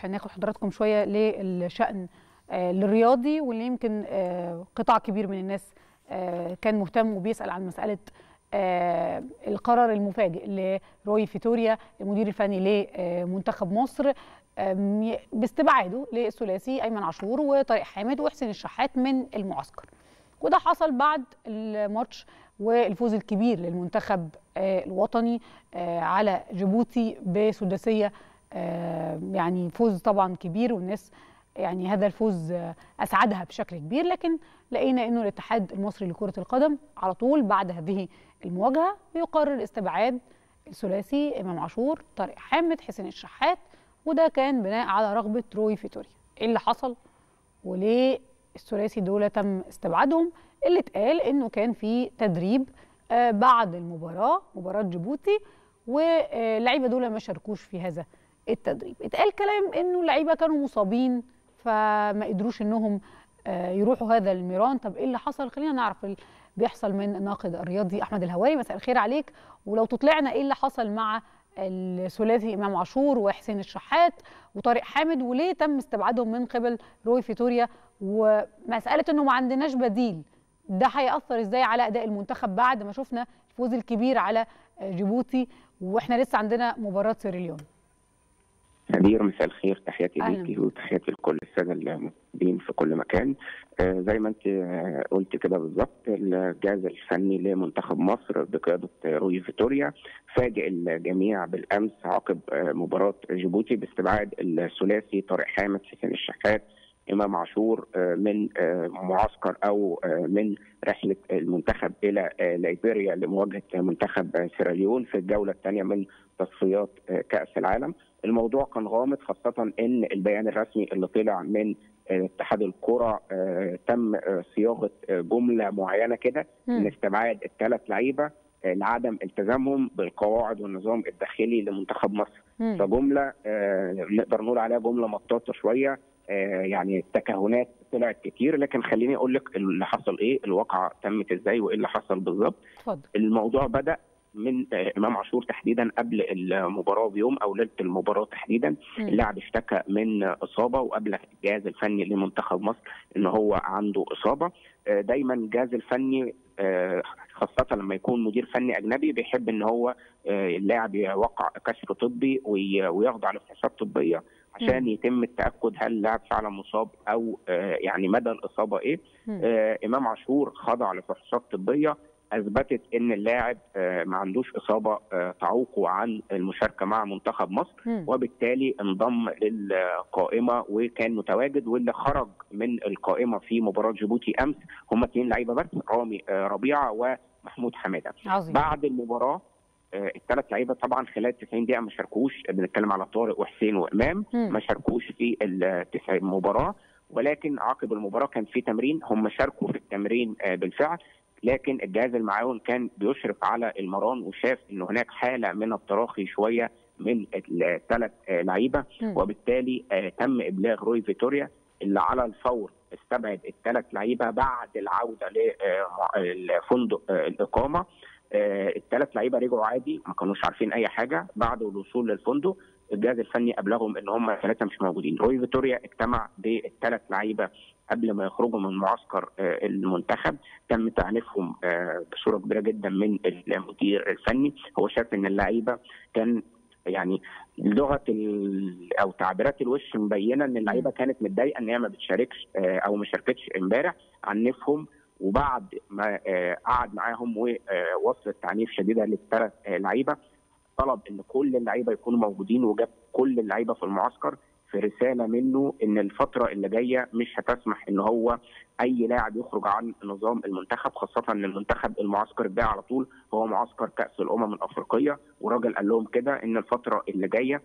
هناخد حضراتكم شويه للشان الرياضي واللي يمكن قطاع كبير من الناس كان مهتم وبيسال عن مساله القرار المفاجئ لروي فيتوريا المدير الفني لمنتخب مصر باستبعاده للثلاثي ايمن عاشور وطارق حامد وحسين الشحات من المعسكر وده حصل بعد الماتش والفوز الكبير للمنتخب الوطني على جيبوتي بسداسيه يعني فوز طبعا كبير والناس يعني هذا الفوز اسعدها بشكل كبير لكن لقينا انه الاتحاد المصري لكره القدم على طول بعد هذه المواجهه بيقرر استبعاد الثلاثي امام عاشور طارق حامد حسين الشحات وده كان بناء على رغبه روي فيتوريا ايه اللي حصل وليه الثلاثي دول تم استبعادهم اللي اتقال انه كان في تدريب بعد المباراه مباراه جيبوتي واللعيبه دول ما شاركوش في هذا التدريب اتقال كلام انه اللعيبه كانوا مصابين فما قدروش انهم يروحوا هذا الميران طب ايه اللي حصل خلينا نعرف اللي بيحصل من الناقد الرياضي احمد الهواري مساء الخير عليك ولو تطلعنا ايه اللي حصل مع الثلاثي امام عاشور وحسين الشحات وطارق حامد وليه تم استبعادهم من قبل روي فيتوريا ومساله انه ما عندناش بديل ده هياثر ازاي على اداء المنتخب بعد ما شفنا الفوز الكبير على جيبوتي واحنا لسه عندنا مباراه سيراليون نبير مساء الخير تحياتي ليكي وتحياتي لكل الساده الموجودين في كل مكان آه زي ما انت آه قلت كده بالظبط الجهاز الفني لمنتخب مصر بقياده روي فيتوريا فاجئ الجميع بالامس عقب آه مباراه جيبوتي باستبعاد الثلاثي طارق حامد حسين الشحات امام عاشور من معسكر او من رحله المنتخب الى ليبيريا لمواجهه منتخب سيراليون في الجوله الثانيه من تصفيات كاس العالم الموضوع كان غامض خاصه ان البيان الرسمي اللي طلع من اتحاد الكره تم صياغه جمله معينه كده ان استبعاد الثلاث لعيبه لعدم التزامهم بالقواعد والنظام الداخلي لمنتخب مصر مم. فجمله نقدر نقول عليها جمله مطاطه شويه يعني التكهنات طلعت كتير لكن خليني اقول لك اللي حصل ايه الواقعه تمت ازاي وايه اللي حصل بالظبط الموضوع بدا من امام عاشور تحديدا قبل المباراه بيوم او ليله المباراه تحديدا اللاعب اشتكى من اصابه وابلغ الجهاز الفني لمنتخب مصر ان هو عنده اصابه دايما الجهاز الفني خاصة لما يكون مدير فني أجنبي بيحب إن هو اللاعب يوقع كشف طبي ويخضع لفحوصات طبية عشان يتم التاكد هل اللاعب فعلا مصاب او يعني مدى الاصابه ايه آه امام عاشور خضع لفحوصات طبيه اثبتت ان اللاعب آه ما عندوش اصابه آه تعوقه عن المشاركه مع منتخب مصر م. وبالتالي انضم للقائمه وكان متواجد واللي خرج من القائمه في مباراه جيبوتي امس هم اثنين لعيبه بس رامي ربيعه ومحمود حماده عظيم. بعد المباراه الثلاث لعيبه طبعا خلال 90 دقيقه ما شاركوش بنتكلم على طارق وحسين وامام ما شاركوش في المباراه ولكن عقب المباراه كان في تمرين هم شاركوا في التمرين بالفعل لكن الجهاز المعاون كان بيشرف على المران وشاف ان هناك حاله من التراخي شويه من الثلاث لعيبه وبالتالي تم ابلاغ روي فيتوريا اللي على الفور استبعد الثلاث لعيبه بعد العوده لفندق الاقامه الثلاث لعيبه رجعوا عادي ما كانوش عارفين اي حاجه بعد الوصول للفندق الجهاز الفني ابلغهم ان هم ثلاثه مش موجودين روي فيتوريا اجتمع بالثلاث لعيبه قبل ما يخرجوا من معسكر المنتخب تم تعنيفهم بصوره كبيره جدا من المدير الفني هو شاف ان اللعيبه كان يعني لغه او تعبيرات الوش مبينه ان اللعيبه كانت متضايقه ان هي ما بتشاركش او ما شاركتش امبارح عنفهم وبعد ما قعد معاهم ووصل التعنيف شديده للثلاث لعيبه طلب ان كل اللعيبه يكونوا موجودين وجاب كل اللعيبه في المعسكر في رساله منه ان الفتره اللي جايه مش هتسمح ان هو اي لاعب يخرج عن نظام المنتخب خاصه ان المنتخب المعسكر الجاي على طول هو معسكر كاس الامم الافريقيه والراجل قال لهم كده ان الفتره اللي جايه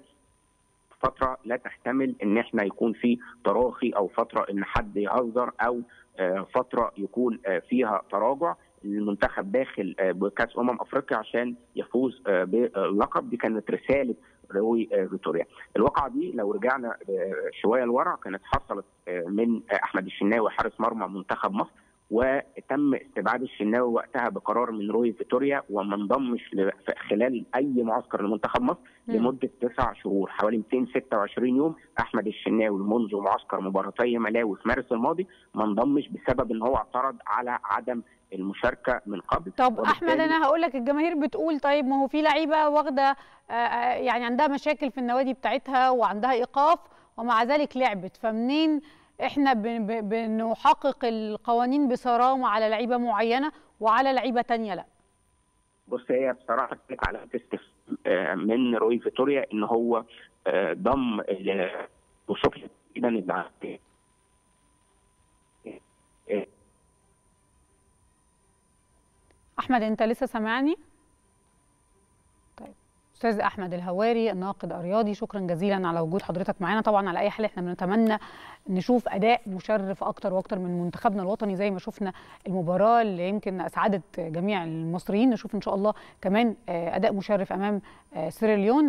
فتره لا تحتمل ان احنا يكون في تراخي او فتره ان حد يهزر او فتره يكون فيها تراجع المنتخب داخل بكاس امم افريقيا عشان يفوز باللقب دي كانت رساله روي فيتوريا الواقعه دي لو رجعنا شويه لورا كانت حصلت من احمد الشناوي حارس مرمى منتخب مصر وتم استبعاد الشناوي وقتها بقرار من روي فيتوريا وما انضمش خلال اي معسكر لمنتخب مصر م. لمده تسع شهور حوالي 226 يوم احمد الشناوي منذ معسكر مباراتي ملاوي في مارس الماضي ما انضمش بسبب ان هو اعترض على عدم المشاركه من قبل طب احمد انا هقول لك الجماهير بتقول طيب ما هو في لعيبه واخده يعني عندها مشاكل في النوادي بتاعتها وعندها ايقاف ومع ذلك لعبت فمنين احنا بنحقق القوانين بصرامه على لعيبه معينه وعلى لعيبه تانية لا بص هي بصراحه كانت على استفهام من روي فيتوريا ان هو ضم وشوف تقريبا احمد انت لسه سامعني طيب استاذ احمد الهواري الناقد الرياضي شكرا جزيلا على وجود حضرتك معانا طبعا على اي حال احنا بنتمنى نشوف اداء مشرف اكتر واكتر من منتخبنا الوطني زي ما شفنا المباراه اللي يمكن اسعدت جميع المصريين نشوف ان شاء الله كمان اداء مشرف امام سيراليون